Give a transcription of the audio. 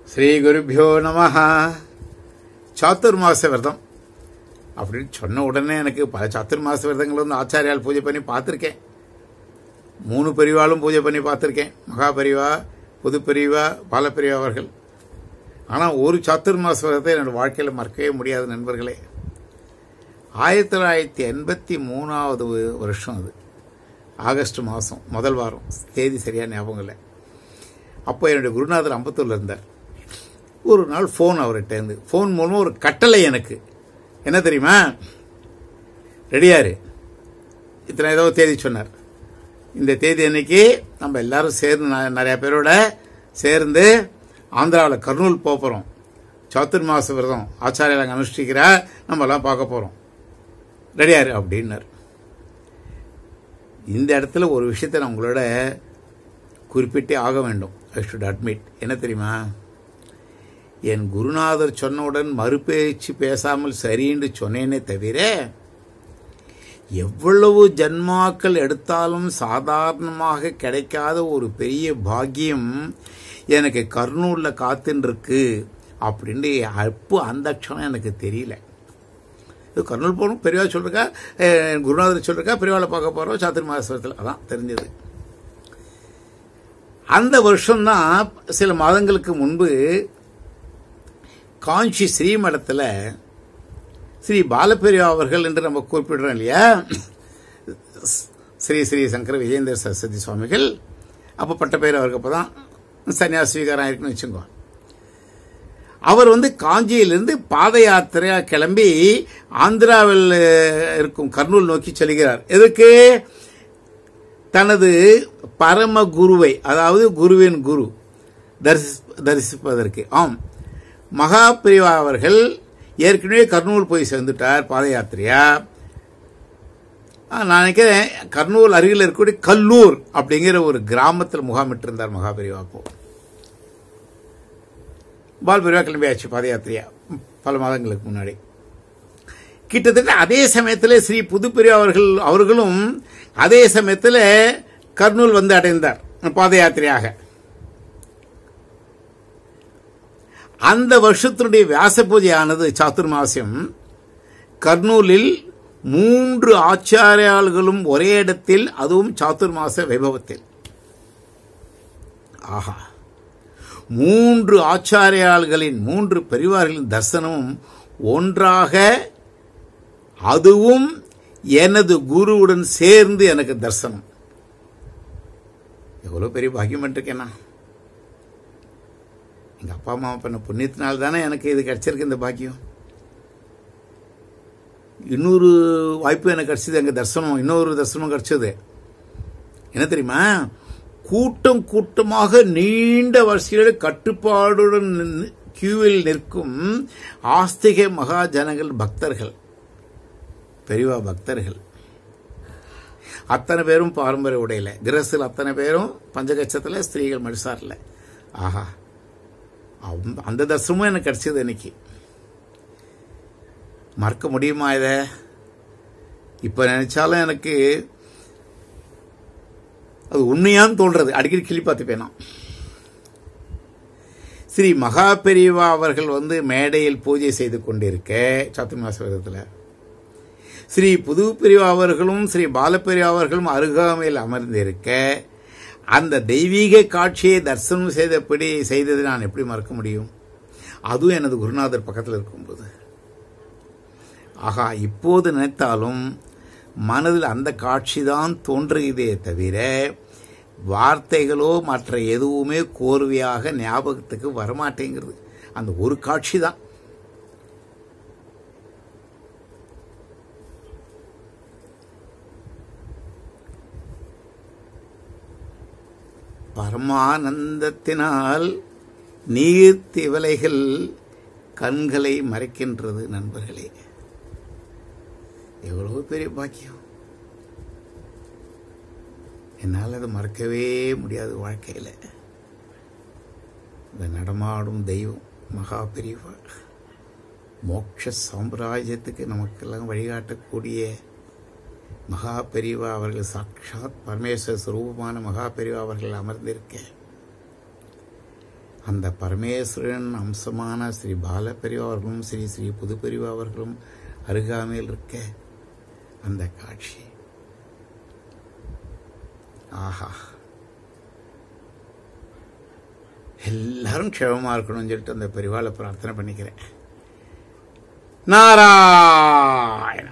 ஸ்ரீ குருபியோ நம சாத்துர்மாச விரதம் அப்படின்னு சொன்ன உடனே எனக்கு பல சாத்துர்மாச விரதங்கள் வந்து ஆச்சாரியால் பூஜை பண்ணி பார்த்துருக்கேன் மூணு பெரியவாளும் பூஜை பண்ணி பார்த்துருக்கேன் மகா பெரியவா புது பெரியவா பால பெரியவா அவர்கள் ஆனால் ஒரு சாத்துர்மாச விரதத்தை என்னோட வாழ்க்கையில் மறக்கவே முடியாது நண்பர்களே ஆயிரத்தி தொள்ளாயிரத்தி எண்பத்தி மூணாவது வருஷம் அது ஆகஸ்ட் மாதம் முதல் வாரம் தேதி சரியாக ஞாபகம் இல்லை அப்போ என்னுடைய குருநாதர் அம்பத்தூரில் இருந்தார் ஒரு நாள் ஃபோன் அவர்கிட்டேருந்து ஃபோன் மூலமாக ஒரு கட்டளை எனக்கு என்ன தெரியுமா ரெடியாரு இத்தனை ஏதோ தேதி சொன்னார் இந்த தேதி அன்னைக்கு நம்ம எல்லாரும் சேர்ந்து ந- நிறைய பேரோட சேர்ந்து ஆந்திராவில் கர்னூல் போக போகிறோம் சாத்துர்மாச விரதம் ஆச்சாரியால் அங்கே அனுஷ்டிக்கிறா நம்ம எல்லாம் பார்க்க போகிறோம் ரெடியாரு அப்படின்னார் இந்த இடத்துல ஒரு விஷயத்தை நான் உங்களோட குறிப்பிட்டே ஆக வேண்டும் ஐ ஷுட் அட்மிட் என்ன தெரியுமா என் குருநாதர் சொன்னவுடன் மறுபேச்சு பேசாமல் சரின்னு சொன்னேனே தவிர எவ்வளவு ஜன்மாக்கள் எடுத்தாலும் சாதாரணமாக கிடைக்காத ஒரு பெரிய பாக்கியம் எனக்கு கர்னூலில் காத்துன்னு இருக்கு அப்படின்னு அப்போ அந்த க்ஷணம் எனக்கு தெரியல இது கர்னூல் போகணும் பெரியவா சொல்லிருக்கா அஹ், குருநாதர் சொல்லிருக்கா பெரியவாளை பார்க்க போகிறோம் சாத்திர மாசத்தில் அதான் தெரிஞ்சது அந்த வருஷம்தான் சில மாதங்களுக்கு முன்பு காஞ்சி ஸ்ரீமடத்தில் ஸ்ரீ பாலபெரியா அவர்கள் என்று நம்ம குறிப்பிடுறோம் இல்லையா ஸ்ரீ ஸ்ரீ சங்கர விஜயேந்திர சரஸ்வதி சுவாமிகள் அப்போ பட்ட பேர் அவருக்கு அப்போ தான் சன்னியாச ஸ்வீகாரம் ஆயிருக்குன்னு வச்சுக்கோ அவர் வந்து காஞ்சியிலிருந்து பாத யாத்திரையா கிளம்பி ஆந்திராவில் இருக்கும் கர்னூல் நோக்கி செல்கிறார் எதுக்கு தனது பரம குருவை அதாவது குருவின் குரு தரிசி தரிசிப்பதற்கு ஆம் மகா பிரிவா அவர்கள் ஏற்கனவே கர்னூல் போய் சேர்ந்துட்டார் பாத யாத்திரையா ஆ, நான் நினைக்கிறேன் கர்னூல் அருகில் இருக்கக்கூடிய கல்லூர் அப்படிங்கிற ஒரு கிராமத்தில் முகாமிட்டிருந்தார் மகா பிரிவா அப்போ பால் பிரிவா கிளம்பியாச்சு பாத யாத்திரையா பல மாதங்களுக்கு முன்னாடி கிட்டத்தட்ட அதே சமயத்தில் ஸ்ரீ புதுப்பெரிய அவர்கள் அவர்களும் அதே சமயத்தில் கர்னூல் வந்து அடைந்தார் பாத யாத்திரையாக அந்த வருஷத்தினுடைய வியாச பூஜையானது சாத்துர்மாசியம் கர்னூலில் மூன்று ஆச்சாரியாள்களும் ஒரே இடத்தில் அதுவும் சாத்துர்மாச வைபவத்தில் ஆஹா மூன்று ஆச்சாரியாள்களின் மூன்று பெரிவார்களின் தரிசனமும் ஒன்றாக அதுவும் எனது குருவுடன் சேர்ந்து எனக்கு தரிசனம் எவ்வளவு பெரிய பாக்கியம் பண்ணிருக்கேன் நான் எங்க அப்பா அம்மா பண்ண புண்ணியத்தினால தானே எனக்கு இது கிடைச்சிருக்கு இந்த பாக்கியம் இன்னொரு வாய்ப்பு எனக்கு கிடைச்சது எங்க தரிசனம் இன்னொரு தரிசனம் கிடைச்சது என்ன தெரியுமா கூட்டம் கூட்டமாக நீண்ட வரிசையோட கட்டுப்பாடுடன் நின்னு- கியூவில் நிற்கும் ஆஸ்திக மகா ஜனங்கள் பக்தர்கள் பெரியவா பக்தர்கள் அத்தனை பேரும் பாரம்பரிய உடையில கிரஸில் அத்தனை பேரும் பஞ்சகச்சத்தில் ஸ்திரீகள் மடிசாரில் ஆஹா அந்த- அந்த தரிசனமும் எனக்கு கிடைச்சது இன்னைக்கு மறக்க முடியுமா இதை இப்போ நினைச்சாலும் எனக்கு அது உண்மையான்னு தோன்றது அடிக்கடி கிளி பார்த்துப்பேன் நான் ஸ்ரீ மகா பெரியவா அவர்கள் வந்து மேடையில் பூஜை செய்து கொண்டிருக்க சாத்துர்மாச விரதத்தில் ஸ்ரீ புது பெரியவா அவர்களும் ஸ்ரீ பாலபெரியவா அவர்களும் அருகாமையில் அமர்ந்திருக்க அந்த தெய்வீக காட்சியை தரிசனம் செய்தபடி செய்ததை நான் எப்படி மறக்க முடியும் அதுவும் எனது குருநாதர் பக்கத்தில் இருக்கும்போது ஆகா இப்போது நினைத்தாலும் மனதில் அந்த காட்சி தான் தோன்றுகிறதே தவிர வார்த்தைகளோ மற்ற எதுவுமே கோர்வையாக ஞாபகத்துக்கு வரமாட்டேங்கிறது அந்த ஒரு காட்சி தான் பரமானந்தத்தினால் நீர் திவலைகள் கண்களை மறைக்கின்றது நண்பர்களே எவ்வளவு பெரிய பாக்கியம் என்னால் அதை மறக்கவே முடியாது வாழ்க்கையில் இந்த நடமாடும் தெய்வம் மகா பெரியவா மோட்ச சாம்ராஜ்யத்துக்கு நமக்கெல்லாம் வழிகாட்டக்கூடிய மகா பெரியவா அவர்கள் சாட்சாத் பரமேஸ்வர சுரூபமான மகா பெரியவா அவர்கள் அமர்ந்திருக்க அந்த பரமேஸ்வரன் அம்சமான ஸ்ரீ பாலப்பெரிவா அவர்களும் ஸ்ரீ ஸ்ரீ புதுப்பெரிவா அவர்களும் அருகாமையில் இருக்க அந்த காட்சி ஆஹா எல்லாரும் க்ஷேமமா இருக்கணும்னு சொல்லிட்டு அந்த பெரிவாளை பிரார்த்தனை பண்ணிக்கிறேன் நாராயண